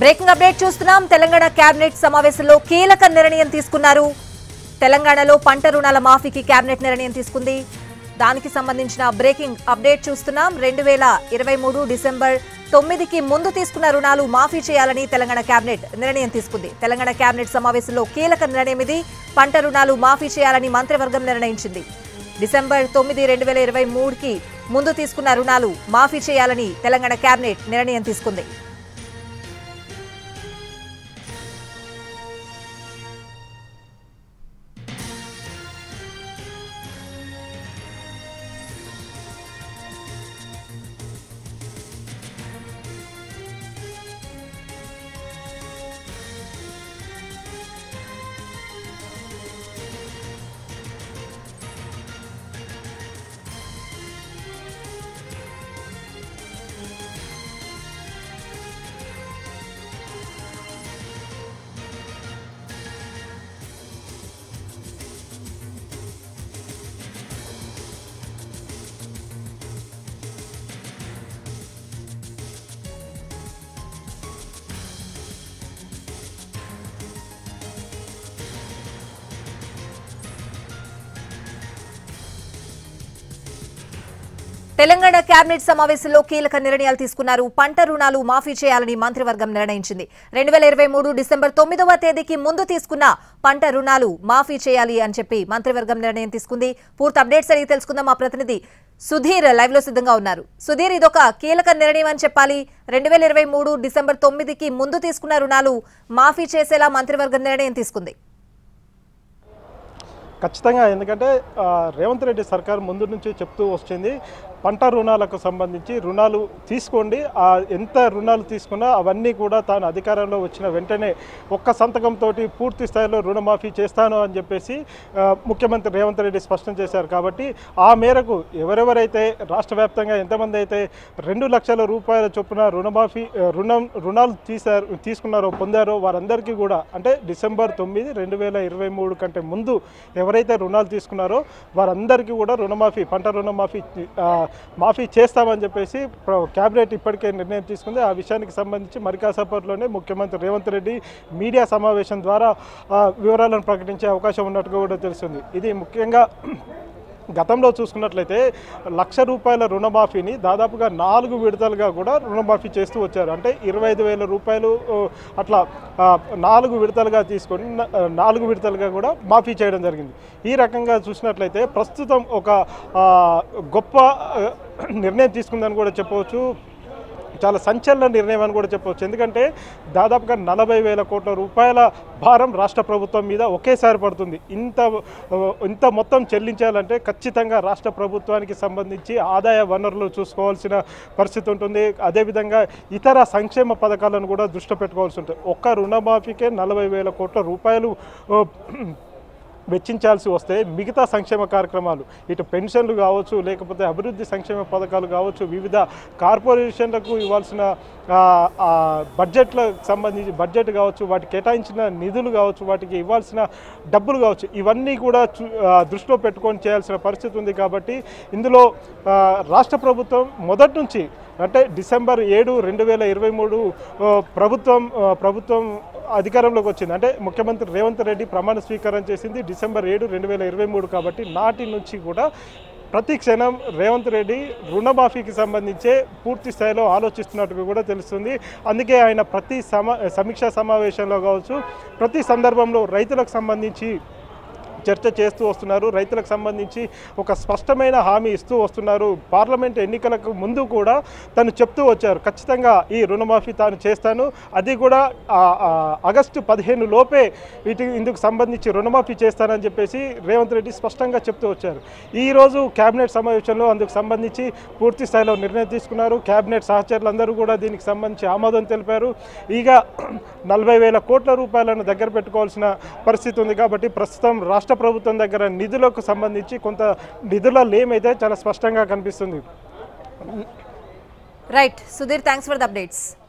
breaking update చూస్తున్నాం Telangana cabinet సమావేశంలో కీలక నిర్ణయం తీసుకున్నారు తెలంగాణలో పంట రుణాల మాఫీకి కేబినెట్ నిర్ణయం తీసుకుంది దానికి సంబంధించిన బ్రేకింగ్ అప్డేట్ చూస్తున్నాం రెండు వేల ఇరవై మూడు డిసెంబర్ తొమ్మిదికి ముందు తీసుకున్న రుణాలు మాఫీ చేయాలని తెలంగాణ కేబినెట్ నిర్ణయం తీసుకుంది తెలంగాణ కేబినెట్ సమావేశంలో కీలక నిర్ణయం ఇది పంట రుణాలు మాఫీ చేయాలని మంత్రివర్గం నిర్ణయించింది డిసెంబర్ తొమ్మిది రెండు వేల ఇరవై మూడుకి ముందు తీసుకున్న రుణాలు మాఫీ చేయాలని తెలంగాణ కేబినెట్ నిర్ణయం తీసుకుంది తెలంగాణ కేబినెట్ సమావేశంలో కీలక నిర్ణయాలు తీసుకున్నారు పంట రుణాలు మాఫీ చేయాలని మంత్రివర్గం నిర్ణయించింది రెండు వేల ఇరవై మూడు డిసెంబర్ తొమ్మిదవ తేదీకి ముందు తీసుకున్న పంట రుణాలు మాఫీ చేయాలి అని చెప్పి మంత్రివర్గం నిర్ణయం తీసుకుంది పూర్తి అప్డేట్స్ అడిగి తెలుసుకుందాం మా ప్రతినిధి సుధీర్ లైవ్ లో సిద్ధంగా ఉన్నారు సుధీర్ ఇదొక కీలక నిర్ణయం అని చెప్పాలి రెండు వేల ఇరవై మూడు డిసెంబర్ తొమ్మిదికి ముందు తీసుకున్న రుణాలు మాఫీ చేసేలా మంత్రివర్గం నిర్ణయం తీసుకుంది ఖచ్చితంగా ఎందుకంటే ఆ, రేవంత్ రెడ్డి సర్కార్ ముందు నుంచి చెప్తూ వచ్చింది పంట రుణాలకు సంబంధించి రుణాలు తీసుకోండి ఆ ఎంత రుణాలు తీసుకున్నా అవన్నీ కూడా తాను అధికారంలో వచ్చిన వెంటనే ఒక్క సంతకంతో పూర్తి స్థాయిలో రుణమాఫీ చేస్తాను అని చెప్పేసి ఆ, ముఖ్యమంత్రి రేవంత్ రెడ్డి స్పష్టం చేశారు కాబట్టి ఆ మేరకు ఎవరెవరైతే రాష్ట్ర వ్యాప్తంగా ఎంతమంది అయితే రెండు లక్షల రూపాయల చొప్పున రుణమాఫీ ఆ, రుణం రుణాలు తీశారు తీసుకున్నారో పొందారో వారందరికీ కూడా అంటే డిసెంబర్ తొమ్మిది రెండు వేల ఇరవై మూడు కంటే ముందు ఎవరైతే రుణాలు తీసుకున్నారో వారందరికీ కూడా రుణమాఫీ పంట రుణమాఫీ ఆ, మాఫీ చేస్తామని చెప్పేసి ప్ర- క్యాబినెట్ ఇప్పటికే నిర్ణయం తీసుకుంది ఆ విషయానికి సంబంధించి మరి కాసేపట్లోనే ముఖ్యమంత్రి రేవంత్ రెడ్డి మీడియా సమావేశం ద్వారా ఆ, వివరాలను ప్రకటించే అవకాశం ఉన్నట్టుగా కూడా తెలుస్తుంది ఇది ముఖ్యంగా గతంలో చూసుకున్నట్లయితే లక్ష రూపాయల రుణమాఫీని దాదాపుగా నాలుగు విడతలుగా కూడా రుణమాఫీ చేస్తూ వచ్చారు అంటే ఇరవై ఐదు వేల రూపాయలు ఓ, అట్లా ఆ, నాలుగు విడతలుగా తీసుకొని న- ఆ, నాలుగు విడతలుగా కూడా మాఫీ చేయడం జరిగింది ఈ రకంగా చూసినట్లయితే ప్రస్తుతం ఒక ఆ, గొప్ప ఆ, నిర్ణయం తీసుకుందని కూడా చెప్పవచ్చు చాలా సంచలన నిర్ణయం అని కూడా చెప్పవచ్చు ఎందుకంటే దాదాపుగా నలభై వేల కోట్ల రూపాయల భారం రాష్ట్ర ప్రభుత్వం మీద ఒకేసారి పడుతుంది ఇంత ఆ, ఇంత మొత్తం చెల్లించాలంటే ఖచ్చితంగా రాష్ట్ర ప్రభుత్వానికి సంబంధించి ఆదాయ వనరులు చూసుకోవాల్సిన పరిస్థితి ఉంటుంది అదేవిధంగా ఇతర సంక్షేమ పథకాలను కూడా దృష్టి పెట్టుకోవాల్సి ఉంటుంది ఒక్క రుణమాఫీకే నలభై వేల కోట్ల రూపాయలు ఆ, వెచ్చించాల్సి వస్తే మిగతా సంక్షేమ కార్యక్రమాలు ఇటు పెన్షన్లు కావచ్చు లేకపోతే అభివృద్ధి సంక్షేమ పథకాలు కావచ్చు వివిధ కార్పొరేషన్లకు ఇవ్వాల్సిన ఆ, ఆ, బడ్జెట్లకు సంబంధించి బడ్జెట్ కావచ్చు వాటికి కేటాయించిన నిధులు కావచ్చు వాటికి ఇవ్వాల్సిన డబ్బులు కావచ్చు ఇవన్నీ కూడా చూ- ఆ, దృష్టిలో పెట్టుకొని చేయాల్సిన పరిస్థితి ఉంది కాబట్టి ఇందులో ఆ, రాష్ట్ర ప్రభుత్వం మొదటి నుంచి అంటే డిసెంబర్ ఏడు రెండు వేల ఇరవై మూడు ఆ, ప్రభుత్వం ఆ, ప్రభుత్వం అధికారంలోకి వచ్చింది అంటే ముఖ్యమంత్రి రేవంత్ రెడ్డి ప్రమాణ స్వీకారం చేసింది డిసెంబర్ ఏడు రెండు వేల ఇరవై మూడు కాబట్టి నాటి నుంచి కూడా ప్రతి క్షణం రేవంత్ రెడ్డి రుణమాఫీకి సంబంధించే పూర్తి స్థాయిలో ఆలోచిస్తున్నట్టుగా కూడా తెలుస్తుంది అందుకే ఆయన ప్రతి సమా సమీక్షా సమావేశంలో కావచ్చు ప్రతి సందర్భంలో రైతులకు సంబంధించి చర్చ చేస్తూ వస్తున్నారు రైతులకు సంబంధించి ఒక స్పష్టమైన హామీ ఇస్తూ వస్తున్నారు పార్లమెంట్ ఎన్నికలకు ముందు కూడా తను చెప్తూ వచ్చారు ఖచ్చితంగా ఈ రుణమాఫీ తాను చేస్తాను అది కూడా ఆ, ఆ, ఆగస్టు పదిహేను లోపే వీటి ఇందుకు సంబంధించి రుణమాఫీ చేస్తానని చెప్పేసి రేవంత్ రెడ్డి స్పష్టంగా చెప్తూ వచ్చారు ఈరోజు కేబినెట్ సమావేశంలో అందుకు సంబంధించి పూర్తి స్థాయిలో నిర్ణయం తీసుకున్నారు కేబినెట్ సహచరులందరూ కూడా దీనికి సంబంధించి ఆమోదం తెలిపారు ఇక నలభై వేల కోట్ల రూపాయలను దగ్గర పెట్టుకోవాల్సిన పరిస్థితి ఉంది కాబట్టి ప్రస్తుతం రాష్ట్ర ప్రభుత్వం దగ్గర నిధులకు సంబంధించి కొంత నిధుల లేమైతే చాలా స్పష్టంగా కనిపిస్తుంది right Sudheer thanks for the updates